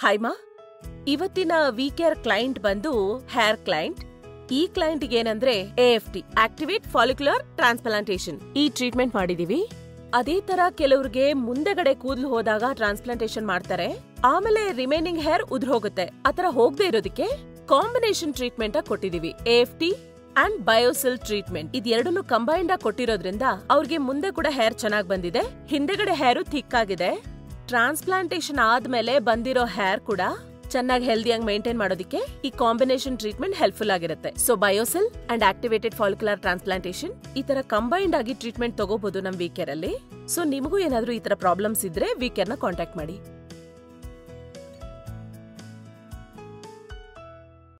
ಹಾಯ್ಮಾ ಇವತ್ತಿನ V Care client ಬಂದು hair client ಈ ಕ್ಲೈಂಟ್ ಏನಂದ್ರೆ A F T activate follicular transplantation ಈ ಟ್ರೀಟ್ಮೆಂಟ್ ಮಾಡಿದೀವಿ ಅದೇ ತರ ಕೆಲವ್ರಿಗೆ ಮುಂದೆಗಡೆ ಕೂದಲು ಹೋದಾಗ ಟ್ರಾನ್ಸ್ಪ್ಲಾಂಟೇಶನ್ ಮಾಡ್ತಾರೆ ಆಮೇಲೆ ರಿಮೈನಿಂಗ್ ಹೇರ್ ಉದುರ್ ಹೋಗುತ್ತೆ ಆತರ ಹೋಗದೆ ಇರೋದಕ್ಕೆ ಕಾಂಬಿನೇಷನ್ ಟ್ರೀಟ್ಮೆಂಟ್ ಕೊಟ್ಟಿದೀವಿ A F T and biocell treatment ಇದ್ ಎರಡನ್ನು ಕಂಬೈನ್ಡ್ ಆಗಿ ಕೊಟ್ಟಿರೋದ್ರಿಂದ ಅವ್ರಿಗೆ ಮುಂದೆ ಕೂಡ ಹೇರ್ ಚೆನ್ನಾಗ್ ಬಂದಿದೆ ಹಿಂದೆಗಡೆ ಹೇರು ಥಿಕ್ ಆಗಿದೆ ಟ್ರಾನ್ಸ್ಪ್ಲಾಂಟೇಶನ್ ಆದ್ಮೇಲೆ ಬಂದಿರೋ ಹೇರ್ ಕೂಡ ಚೆನ್ನಾಗಿ ಹೆಲ್ದಿಯಾಗಿ ಮೇಂಟೈನ್ ಮಾಡೋದಕ್ಕೆ ಈ ಕಾಂಬಿನೇಷನ್ ಟ್ರೀಟ್ಮೆಂಟ್ ಹೆಲ್ಪ್ಫುಲ್ ಆಗಿರುತ್ತೆ so biocell and activated follicular transplantation ಈ ತರ ಕಂಬೈನ್ಡ್ ಆಗಿ ಟ್ರೀಟ್ಮೆಂಟ್ ತಗೋಬಹುದು ನಮ್ ವೀಕೇರ್ ಅಲ್ಲಿ ಸೊ ನಿಮಗೂ ಏನಾದ್ರೂ ಈ ತರ ಪ್ರಾಬ್ಲಮ್ಸ್ ಇದ್ರೆ ವೀಕೇರ್ ನ ಕಾಂಟ್ಯಾಕ್ಟ್ ಮಾಡಿ